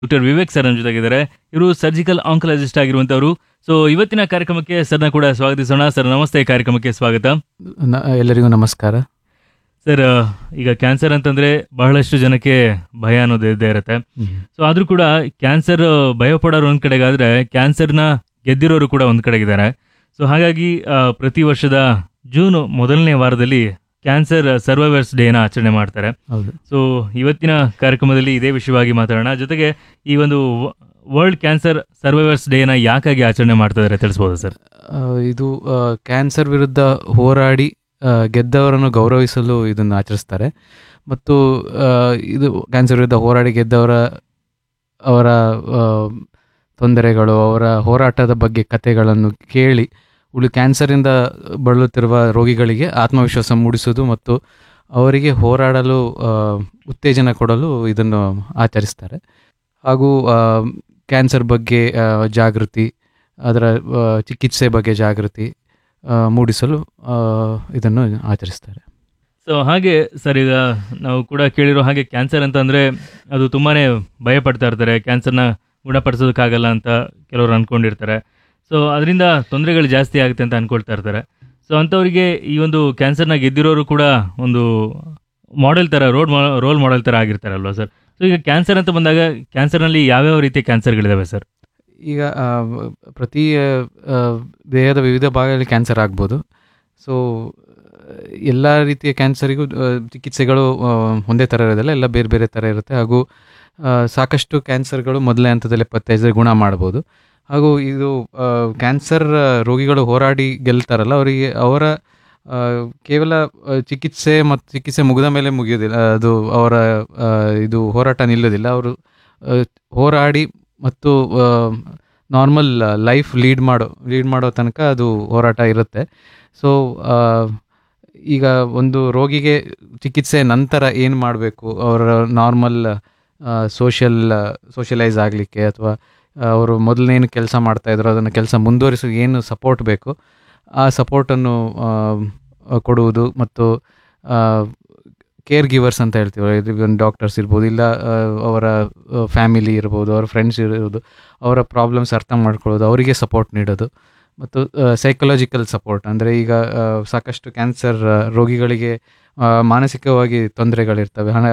doctor Vivek sir ನಮ್ಮ ಜೊತೆಗಿದ್ದಾರೆ ಇವರು ಸರ್ಜಿಕಲ್ ಆಂಕಲಾಜಿಸ್ಟ್ ಆಗಿರುವಂತವರು ಸೊ ಇವತ್ತಿನ ಕಾರ್ಯಕ್ರಮಕ್ಕೆ ಸರ್ನ ಕೂಡ ಸ್ವಾಗತಿಸೋಣ ಸರ್ ನಮಸ್ತೆ ಕಾರ್ಯಕ್ರಮಕ್ಕೆ ಸ್ವಾಗತ ನ- ಎಲ್ಲರಿಗೂ ನಮಸ್ಕಾರ ಸರ್ ಈಗ ಕ್ಯಾನ್ಸರ್ ಅಂತಂದ್ರೆ ಬಹಳಷ್ಟು ಜನಕ್ಕೆ ಭಯ ಅನ್ನೋದು ಇದ್ದೇ ಇರುತ್ತೆ ಸೊ ಆದ್ರೂ ಕೂಡ ಕ್ಯಾನ್ಸರ್ ಭಯ ಪಡೋರು ಒಂದ್ ಕಡೆಗಾದ್ರೆ ಕ್ಯಾನ್ಸರ್ನ ಗೆದ್ದಿರೋರು ಕೂಡ ಒಂದ್ ಕಡೆಗಿದ್ದಾರೆ ಸೊ ಹಾಗಾಗಿ ಆ, ಪ್ರತಿ ವರ್ಷದ ಜೂನ್ ಮೊದಲನೇ ವಾರದಲ್ಲಿ ಕ್ಯಾನ್ಸರ್ ಸರ್ವೈವರ್ಸ್ ಡೇನ ಆಚರಣೆ ಮಾಡ್ತಾರೆ ಹೌದು ಸೊ ಇವತ್ತಿನ ಕಾರ್ಯಕ್ರಮದಲ್ಲಿ ಇದೇ ವಿಷಯವಾಗಿ ಮಾತಾಡೋಣ ಜೊತೆಗೆ ಈ ಒಂದು ವರ್ಲ್ಡ್ ಕ್ಯಾನ್ಸರ್ ಸರ್ವೈವರ್ಸ್ ಡೇನ ಯಾಕಾಗಿ ಆಚರಣೆ ಮಾಡ್ತಾ ಇದ್ದಾರೆ ತಿಳಿಸ್ಬೋದು ಸರ್ ಆ, ಇದು ಆ, ಕ್ಯಾನ್ಸರ್ ವಿರುದ್ಧ ಹೋರಾಡಿ ಆ, ಗೆದ್ದವರನ್ನು ಗೌರವಿಸಲು ಇದನ್ನು ಆಚರಿಸ್ತಾರೆ ಮತ್ತು ಆ, ಇದು ಕ್ಯಾನ್ಸರ್ ವಿರುದ್ಧ ಹೋರಾಡಿ ಗೆದ್ದವರ ಅವರ ಆ, ತೊಂದರೆಗಳು ಅವರ ಹೋರಾಟದ ಬಗ್ಗೆ ಕಥೆಗಳನ್ನು ಕೇಳಿ ಉಳಿ ಕ್ಯಾನ್ಸರಿಂದ ಬಳಲುತ್ತಿರುವ ರೋಗಿಗಳಿಗೆ ಆತ್ಮವಿಶ್ವಾಸ ಮೂಡಿಸುವುದು ಮತ್ತು ಅವರಿಗೆ ಹೋರಾಡಲು ಆ, ಉತ್ತೇಜನ ಕೊಡಲು ಇದನ್ನು ಆಚರಿಸ್ತಾರೆ ಹಾಗೂ ಆ, ಕ್ಯಾನ್ಸರ್ ಬಗ್ಗೆ ಆ, ಜಾಗೃತಿ ಅದರ ಆ, ಚಿಕಿತ್ಸೆ ಬಗ್ಗೆ ಜಾಗೃತಿ ಆ, ಮೂಡಿಸಲು ಆ, ಇದನ್ನು ಆಚರಿಸ್ತಾರೆ ಸೊ ಹಾಗೆ ಸರ್ ಈಗ ನಾವು ಕೂಡ ಕೇಳಿರೋ ಹಾಗೆ ಕ್ಯಾನ್ಸರ್ ಅಂತಂದ್ರೆ ಅದು ತುಂಬಾನೇ ಭಯ ಪಡ್ತಾ ಇರ್ತಾರೆ ಕ್ಯಾನ್ಸರ್ನ ಗುಣಪಡಿಸೋದಕ್ಕಾಗಲ್ಲ ಅಂತ ಕೆಲವರು ಅನ್ಕೊಂಡಿರ್ತಾರೆ ಸೊ ಅದರಿಂದ ತೊಂದರೆಗಳು ಜಾಸ್ತಿ ಆಗುತ್ತೆ ಅಂತ ಅನ್ಕೊಳ್ತಾ ಇರ್ತಾರೆ ಸೊ ಅಂಥವರಿಗೆ ಈ ಒಂದು ಕ್ಯಾನ್ಸರ್ನ ಗೆದ್ದಿರೋರು ಕೂಡ ಒಂದು ಮಾಡೆಲ್ ಥರ ರೋಡ್ ರೋಲ್ ಮಾಡೆಲ್ ಥರ ಆಗಿರ್ತಾರಲ್ವಾ ಸರ್ ಸೊ ಈಗ ಕ್ಯಾನ್ಸರ್ ಅಂತ ಬಂದಾಗ ಕ್ಯಾನ್ಸರ್ನಲ್ಲಿ ಯಾವ್ಯಾವ ರೀತಿಯ ಕ್ಯಾನ್ಸರ್ಗಳಿದಾವೆ ಸರ್ ಈಗ ಆ, ಪ್ರತಿ ಆ, ದೇಹದ ವಿವಿಧ ಭಾಗಗಳಲ್ಲಿ ಕ್ಯಾನ್ಸರ್ ಆಗ್ಬೋದು ಸೊ ಎಲ್ಲ ರೀತಿಯ ಕ್ಯಾನ್ಸರಿಗೂ ಆ, ಚಿಕಿತ್ಸೆಗಳು ಆ, ಒಂದೇ ಥರ ಇರೋದಿಲ್ಲ ಎಲ್ಲ ಬೇರೆ ಬೇರೆ ಥರ ಇರುತ್ತೆ ಹಾಗೂ ಆ, ಸಾಕಷ್ಟು ಕ್ಯಾನ್ಸರ್ಗಳು ಮೊದಲನೇ ಹಂತದಲ್ಲಿ ಪತ್ತೆ ಗುಣ ಮಾಡ್ಬೋದು ಹಾಗೂ ಇದು ಆ, ಕ್ಯಾನ್ಸರ್ ರೋಗಿಗಳು ಹೋರಾಡಿ ಗೆಲ್ತಾರಲ್ಲ ಅವರಿಗೆ ಅವರ ಆ, ಕೇವಲ ಆ, ಚಿಕಿತ್ಸೆ ಮತ್ತು ಚಿಕಿತ್ಸೆ ಮುಗಿದ ಮೇಲೆ ಮುಗಿಯೋದಿಲ್ಲ ಅದು ಅವರ ಆ, ಇದು ಹೋರಾಟ ನಿಲ್ಲೋದಿಲ್ಲ ಅವರು ಆ, ಹೋರಾಡಿ ಮತ್ತು ನಾರ್ಮಲ್ ಲೈಫ್ ಲೀಡ್ ಮಾಡೋ ಲೀಡ್ ಮಾಡೋ ತನಕ ಅದು ಹೋರಾಟ ಇರುತ್ತೆ ಸೊ ಈಗ ಒಂದು ರೋಗಿಗೆ ಚಿಕಿತ್ಸೆ ನಂತರ ಏನು ಮಾಡಬೇಕು ಅವರ ನಾರ್ಮಲ್ ಸೋಷಿಯಲ್ ಸೋಷಿಯಲೈಸ್ ಆಗಲಿಕ್ಕೆ ಅಥವಾ ಅವರು ಮೊದಲನೇನು ಕೆಲಸ ಮಾಡ್ತಾ ಇದ್ರು ಅದನ್ನು ಕೆಲಸ ಮುಂದುವರಿಸೋ ಏನು ಸಪೋರ್ಟ್ ಬೇಕು ಆ ಸಪೋರ್ಟನ್ನು ಕೊಡುವುದು ಮತ್ತು ಕೇರ್ ಗಿವರ್ಸ್ ಅಂತ ಹೇಳ್ತೀವಿ ಇದು ಡಾಕ್ಟರ್ಸ್ ಇರ್ಬೋದು ಇಲ್ಲ ಆ, ಅವರ ಫ್ಯಾಮಿಲಿ ಇರ್ಬೋದು ಅವರ ಫ್ರೆಂಡ್ಸ್ ಇರ್ಬೋದು ಅವರ ಪ್ರಾಬ್ಲಮ್ಸ್ ಅರ್ಥ ಮಾಡ್ಕೊಳ್ಳೋದು ಅವರಿಗೆ ಸಪೋರ್ಟ್ ನೀಡೋದು ಮತ್ತು ಸೈಕಲಾಜಿಕಲ್ ಸಪೋರ್ಟ್ ಅಂದರೆ ಈಗ ಆ, ಸಾಕಷ್ಟು ಕ್ಯಾನ್ಸರ್ ರೋಗಿಗಳಿಗೆ ಆ, ಮಾನಸಿಕವಾಗಿ ತೊಂದರೆಗಳಿರ್ತವೆ ಹಣ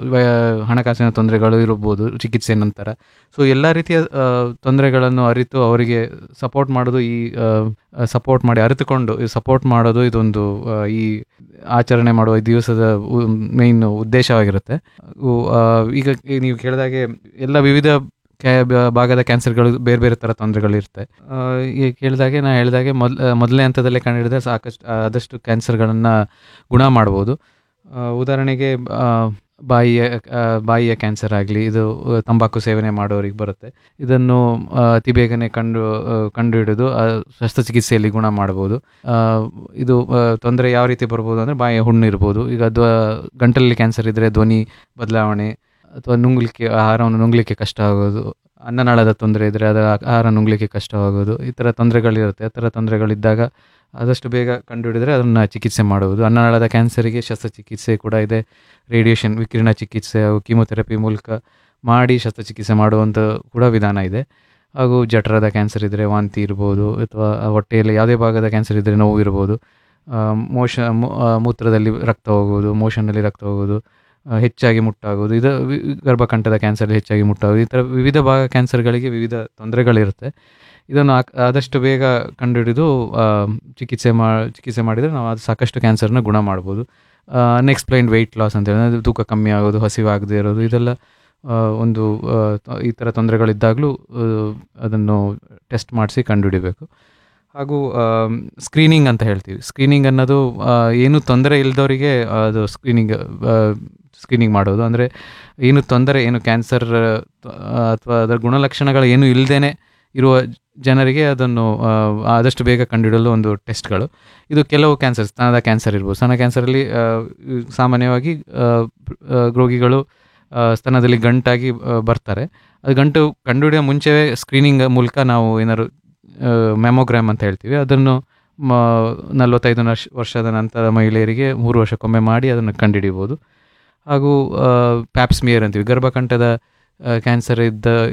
ವ- ಹಣಕಾಸಿನ ತೊಂದರೆಗಳು ಇರ್ಬೋದು ಚಿಕಿತ್ಸೆ ನಂತರ ಸೊ ಎಲ್ಲ ರೀತಿಯ ಆ, ತೊಂದರೆಗಳನ್ನು ಅರಿತು ಅವರಿಗೆ ಸಪೋರ್ಟ್ ಮಾಡೋದು ಈ ಸಪೋರ್ಟ್ ಮಾಡಿ ಅರಿತುಕೊಂಡು ಸಪೋರ್ಟ್ ಮಾಡೋದು ಇದೊಂದು ಆ, ಈ ಆಚರಣೆ ಮಾಡುವ ಈ ದಿವಸದ ಮೇನ್ ಉದ್ದೇಶವಾಗಿರುತ್ತೆ ಉ- ಆ, ಈಗ ಈ ನೀವು ಕೇಳಿದಾಗೆ ಎಲ್ಲ ವಿವಿಧ ಕ್ಯಾ- ಬ- ಭಾಗದ ಕ್ಯಾನ್ಸರ್ಗಳು ಬೇರೆ ಬೇರೆ ಥರ ತೊಂದರೆಗಳಿರುತ್ತೆ ಆ, ಈಗ ಕೇಳಿದಾಗೆ ನಾ ಹೇಳಿದಾಗೆ ಮೊದ್ ಮೊದಲನೇ ಹಂತದಲ್ಲೇ ಕಂಡುಹಿಡಿದ್ರೆ ಸಾಕಷ್ಟು ಆದಷ್ಟು ಕ್ಯಾನ್ಸರ್ಗಳನ್ನು ಗುಣ ಮಾಡ್ಬೋದು ಆ, ಉದಾಹರಣೆಗೆ ಆ, ಬಾಯಿಯ ಆ, ಬಾಯಿಯ ಕ್ಯಾನ್ಸರ್ ಆಗಲಿ ಇದು ಆ, ತಂಬಾಕು ಸೇವನೆ ಮಾಡೋರಿಗೆ ಬರುತ್ತೆ ಇದನ್ನು ಆ, ಅತಿ ಬೇಗನೆ ಕಂಡು ಆ, ಕಂಡುಹಿಡಿದು ಆ, ಶಸ್ತ್ರಚಿಕಿತ್ಸೆಯಲ್ಲಿ ಗುಣ ಮಾಡ್ಬೋದು ಆ, ಇದು ತೊಂದರೆ ಯಾವ ರೀತಿ ಬರ್ಬೋದು ಅಂದರೆ ಬಾಯಿಯ ಹುಣ್ಣು ಇರ್ಬೋದು ಈಗ ಧ್ವ ಗಂಟಲಲ್ಲಿ ಕ್ಯಾನ್ಸರ್ ಇದ್ದರೆ ಧ್ವನಿ ಬದಲಾವಣೆ ಅಥವಾ ನುಂಗ್ಲಿಕ್ಕೆ ಆಹಾರವನ್ನು ನುಂಗ್ಲಿಕ್ಕೆ ಕಷ್ಟ ಆಗೋದು ಅನ್ನನಾಳದ ತೊಂದರೆ ಇದ್ದರೆ ಅದರ ಆಹಾರ ನುಂಗ್ಲಿಕ್ಕೆ ಕಷ್ಟವಾಗೋದು ಈ ಥರ ತೊಂದರೆಗಳಿರುತ್ತೆ ಆ ಥರ ತೊಂದರೆಗಳಿದ್ದಾಗ ಆದಷ್ಟು ಬೇಗ ಕಂಡುಹಿಡಿದ್ರೆ ಅದನ್ನು ಚಿಕಿತ್ಸೆ ಮಾಡುವುದು ಅನ್ನನಾಳದ ಕ್ಯಾನ್ಸರಿಗೆ ಶಸ್ತ್ರಚಿಕಿತ್ಸೆ ಕೂಡ ಇದೆ ರೇಡಿಯೇಷನ್ ವಿಕಿರಣ ಚಿಕಿತ್ಸೆ ಹಾಗೂ ಕೀಮೊಥೆರಪಿ ಮೂಲಕ ಮಾಡಿ ಶಸ್ತ್ರಚಿಕಿತ್ಸೆ ಮಾಡುವಂಥ ಕೂಡ ವಿಧಾನ ಇದೆ ಹಾಗೂ ಜಠರದ ಕ್ಯಾನ್ಸರ್ ಇದ್ದರೆ ವಾಂತಿ ಇರ್ಬೋದು ಅಥವಾ ಹೊಟ್ಟೆಯಲ್ಲಿ ಯಾವುದೇ ಭಾಗದ ಕ್ಯಾನ್ಸರ್ ಇದ್ದರೆ ನೋವು ಇರ್ಬೋದು ಆ, ಮೋಷ ಮೂ- ಆ, ಮೂತ್ರದಲ್ಲಿ ರಕ್ತ ಹೋಗೋದು ಮೋಷನಲ್ಲಿ ರಕ್ತ ಹೋಗೋದು ಆ, ಹೆಚ್ಚಾಗಿ ಮುಟ್ಟಾಗೋದು ಇದು ವಿ- ಗರ್ಭಕಂಠದ ಕ್ಯಾನ್ಸರ್ ಹೆಚ್ಚಾಗಿ ಮುಟ್ಟಾಗೋದು ಈ ಥರ ವಿವಿಧ ಭಾಗ ಕ್ಯಾನ್ಸರ್ಗಳಿಗೆ ವಿವಿಧ ತೊಂದರೆಗಳಿರುತ್ತೆ ಇದನ್ನು ಆಕ್- ಆದಷ್ಟು ಬೇಗ ಕಂಡುಹಿಡಿದು ಆ, ಚಿಕಿತ್ಸೆ ಮಾ ಚಿಕಿತ್ಸೆ ಮಾಡಿದರೆ ನಾವು ಅದು ಸಾಕಷ್ಟು ಕ್ಯಾನ್ಸರ್ನ ಗುಣ ಮಾಡ್ಬೋದು ಅನ್ಎಕ್ಸ್ಪ್ಲೈನ್ಡ್ ವೆಯ್ಟ್ ಲಾಸ್ ಅಂತ ಹೇಳಿ ತೂಕ ಕಮ್ಮಿ ಆಗೋದು ಹಸಿವಾಗದೇ ಇರೋದು ಇದೆಲ್ಲ ಆ, ಒಂದು ಆ, ತ- ಈ ಥರ ತೊಂದರೆಗಳಿದ್ದಾಗಲೂ ಆ, ಅದನ್ನು ಟೆಸ್ಟ್ ಮಾಡಿಸಿ ಕಂಡುಹಿಡಿಬೇಕು ಹಾಗೂ ಸ್ಕ್ರೀನಿಂಗ್ ಅಂತ ಹೇಳ್ತೀವಿ ಸ್ಕ್ರೀನಿಂಗ್ ಅನ್ನೋದು ಆ, ಏನು ತೊಂದರೆ ಇಲ್ಲದವರಿಗೆ ಅದು ಸ್ಕ್ರೀನಿಂಗ್ ಸ್ಕ್ರೀನಿಂಗ್ ಮಾಡೋದು ಅಂದರೆ ಏನು ತೊಂದರೆ ಏನು ಕ್ಯಾನ್ಸರ್ ಅಥವಾ ಅದರ ಗುಣಲಕ್ಷಣಗಳು ಏನು ಇಲ್ಲದೇ ಇರುವ ಜನರಿಗೆ ಅದನ್ನು ಆ, ಆದಷ್ಟು ಬೇಗ ಕಂಡುಹಿಡಲು ಒಂದು ಟೆಸ್ಟ್ಗಳು ಇದು ಕೆಲವು ಕ್ಯಾನ್ಸರ್ ಸ್ತನದ ಕ್ಯಾನ್ಸರ್ ಇರ್ಬೋದು ಸ್ತನ ಕ್ಯಾನ್ಸರಲ್ಲಿ ಆ, ಸಾಮಾನ್ಯವಾಗಿ ಆ, ಆ, ರೋಗಿಗಳು ಆ, ಸ್ತನದಲ್ಲಿ ಗಂಟಾಗಿ ಆ, ಬರ್ತಾರೆ ಅದು ಗಂಟು ಕಂಡುಹಿಡಿಯೋ ಮುಂಚೆವೇ ಸ್ಕ್ರೀನಿಂಗ್ ಮೂಲಕ ನಾವು ಏನಾದ್ರು ಮೆಮೊಗ್ರಾಮ್ ಅಂತ ಹೇಳ್ತೀವಿ ಅದನ್ನು ಮ ನಲವತ್ತೈದು ವರ್ಷ ವರ್ಷದ ನಂತರ ಮಹಿಳೆಯರಿಗೆ ಮೂರು ವರ್ಷಕ್ಕೊಮ್ಮೆ ಮಾಡಿ ಅದನ್ನು ಕಂಡುಹಿಡಿಬೋದು ಹಾಗೂ ಪ್ಯಾಪ್ಸ್ಮಿಯರ್ ಅಂತೀವಿ ಗರ್ಭಕಂಠದ ಕ್ಯಾನ್ಸರ್ ಇದ್ದ